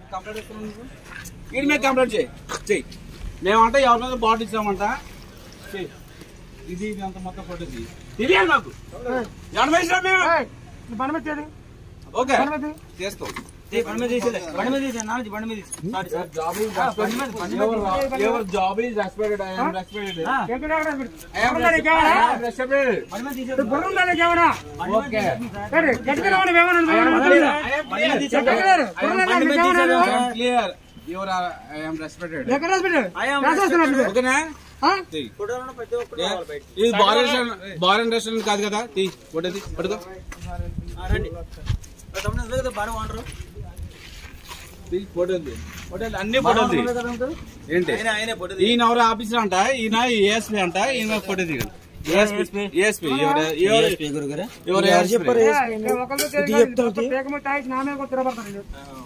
Complaint ఇస్తున్నావు నువ్వు? వీడి మీద కంప్లైంట్ చేయి చెయ్యి మేమంటే ఎవరి మీద బాటిల్ ఇచ్చామంట చెయ్యి ఇది ఇది అంత మొత్తం ఫోటో ఇది తెలియాలి నాకు ఎవరి మీద ఇచ్చినాం మేము బండి మీద తీయదు. ఓకే బండి మీద తీయదు. చేసుకో ఏ, బండి మీద తీసేలే. బండి మీద తీసే, నాన్న, బండి మీద తీసే. Sorry, sorry. జాబ్ ఈజ్ బండి మీద, బండి మీద తీసే. Your job is respected I am respected ఆ, ఎక్కడ ఎవడా వీడు? ఐ యామ్ బుర్ర ఉందా నీకు ఏమన్నా? రెస్పెక్టెడ్ బండి మీద తీసే. ఇది బుర్ర ఉందా నీకు ఏమన్నా? బండి మీద ఓకే. తీసే, సార్. ఏడి, గట్టిగా రావడం ఏమన్నా నువ్వు ఏమన్నా మాట్లాడుతున్నావు? బండి మీద తీసే. ఎక్కడ లేరు? బుర్ర ఉందా బండి మీద నీకు ఏమన్నా తీసేదా? నువ్వు? Clear your I am respected ఎక్కడ రాసిపెట్టు? I am రాసేస్తున్నాడు వీడు. ఓకేనా ఆ? చెయ్యి ఫోటోలో ఉన్న ప్రతి ఒక్కరు రావాలి బయట. ఇది bar restaurant bar and restaurant కాదు కదా తీ ఒకటి పడుకో ఆ, రండి. ఆ, తమ్ముడు, నువ్వే కదా బాగా ఓనరు. ఫోటో ఉంది ఫోటో అన్ని బాగా ఫోటో ఓనరు కదా అంకుల్? ఏంటి ఆయనే, ఆయనే ఫోటో తీసి. ఈయన ఎవరు ఆఫీసర్ అంట ఈయన ఏఎస్పీ అంట ఈయన ఫోటో దిగండి ఏఎస్పీ ఏఎస్పీ ఎవరు ASP గురుగారా? ఎవరు ఏ, ఏఎస్పీ ఏ, ఒకళ్ళు తెలియదు, మొత్తం పేక మీద తాగేసి నా మీద కూడా తిరగబడతారు వీళ్ళు.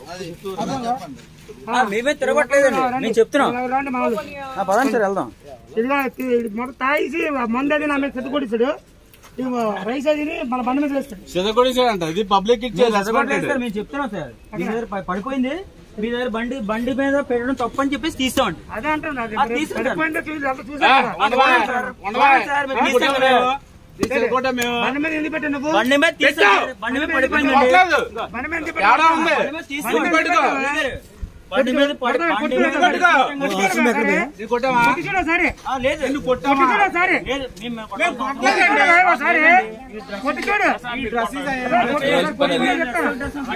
ఆ, మేమే తిరగట్లేదండి నేను చెప్తున్నాం ఇలా ఇలాంటి మామూలు. ఆ, పదండి సార్ వెళ్దాం ఇదిగో ఇది ఇది మొత్తం తాగేసి మందు అది నా మీద చెట్టు కొట్టిస్తాడు ఇదిగో రైస్ అది మన బండి మీద వేస్తాడు సిద్ధకొడిసాడు అంట ఇది పబ్లిక్ ఇచ్చే మీరు తిరగట్లేదు సార్ మేము చెప్తున్నాం సార్ మీ దగ్గర ప- పడిపోయింది మీ దగ్గర బండి బండి మీద పెట్టడం తప్పు అని చెప్పేసి తీస్తామండి అదే అంటారు నాకు ఆ, తీసుకుంటాను. పడిపోయిందో చూసి అంతా చూసాను సార్, మీరు తీసుకెళ్ళండి. ఫోటో మేము బండి మీద ఎందుకు పెట్టావు నువ్వు బండి మీద తీస్తాం సార్. బండి మీద పడిపోయిందండి కొట్టలేదు. బండి మీద ఎందుకు తేడా పెట్టావు? ఉంది బండి మీద తీస్తాం. బండి పెట్టుకో. బండి మీద పడి- బండి మీద పెట్టుకో. కొట్టుకోరా సరే? ఇది కొట్టావా కొట్టుకోరా సరే? ఆ, లేదు కొట్టుకోరా సరే? లేదు మేము మేము కొట్టం. కొట్టలేదండి. కొట్టుకోరా సరే? కొట్టుకోడు. ఈ డ్రెస్ ఇది కొట్టుకోరా, కొట్టుకోరా చెప్తాను.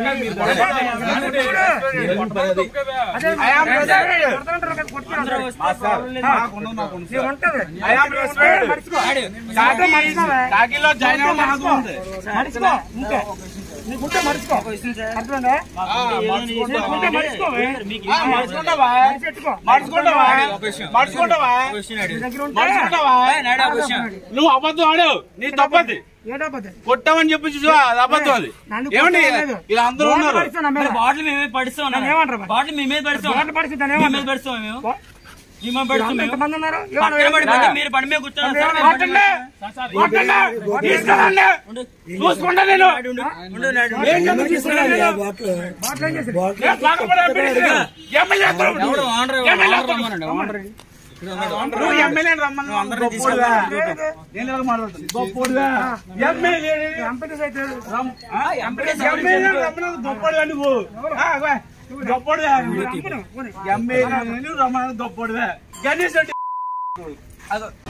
అదే I am respected. కొడుతుంటారు కదా, కొట్టుకోరా అందరూ సరే. వస్తే ప్రాబ్లం లేదు. నాకుండు, నాకుండు. నీకు ఉంటది. I am respected. మర్చిపో. కాకి మర్చిపోవే. కాకిలో జాయిన్ అవ్వడం నాకు ఉంది మర్చిపో. ఉంటే. నీకు ఉంటే మర్చిపో. ఒక విషయం సార్. అర్థమైందా? ఆ, మార్చుకుంటా. ఉంటే మర్చిపోవే. మీకు ఆ, మార్చుకుంటావా పెట్టుకో. మార్చుకుంటావా ఒక విషయం. మార్చుకుంటావా ఒక విషయం అడిగి. నీ దగ్గర ఉంటే మార్చుకుంటావా ఏయ్, నాయుడు, ఒక విషయం. నువ్వు అబద్ధం ఆడావు నీ తప్పది ఏడవద్దు. కొట్టామని చెప్పి చూసా అది అబద్ధం అది నన్ను ఏమండి కొట్టలేదు. ఇలా అందరూ బాటిల్ ఉన్నారు పడిస్తే నా మీద. మరి బాటిల్ మేమే పడిస్తాం నన్ను ఏమంటారు మరి? బాటిల్ మేమే పడిస్తాం బాటిల్ పడిస్తే దాన్ని మేమే ఏమంటారు? పడిస్తాం మేము బా- మేమే పడిస్తాం మేము ఎంతమంది ఉన్నారు? పక్కన ఎవరు? పడిపోతే మీరు బండి మీద కూర్చోండి సార్, మేము బండి కొట్టండి. మీద- కొట్టండి. తీసుకురండి. ఉండు. చూసుకుంటా నేను నాయుడు, ఉండు. ఉండు, నాయుడు, ఉండు. ఏం చెప్పి తీసుకురండి నేను? బాటిల్ ఏం చేశారు? నేను సాగుపడే అభ్యర్థిని. ఎమ్మెల్యే ఎక్కడ ఉన్నాడు? ఎవడు ఓనర్ ఎమ్మెల్యే ఓనర్ ఎక్కడ రమ్మనండి, ఓనర్ ఇది. నువ్వు ఎమ్మెల్యే రమ్మన్నా అందరినీ గొప్పోడువా. లేదు. నేను ఎలా మాట్లాడుతున్నా? గొప్పోడువా. ఎమ్మెల్యే ఎంపీటీస్ అయితే రమ్- ఆ, ఎంపీటీ ఎమ్మెల్యే రమ్మన్నా గొప్పోడువా నువ్వు ఆ, వా. గొప్పోడువా అమ్మును, పోనీ. ఎమ్మెల్యే రమ్మన్నా గొప్పోడువా గణేష్ రెడ్డి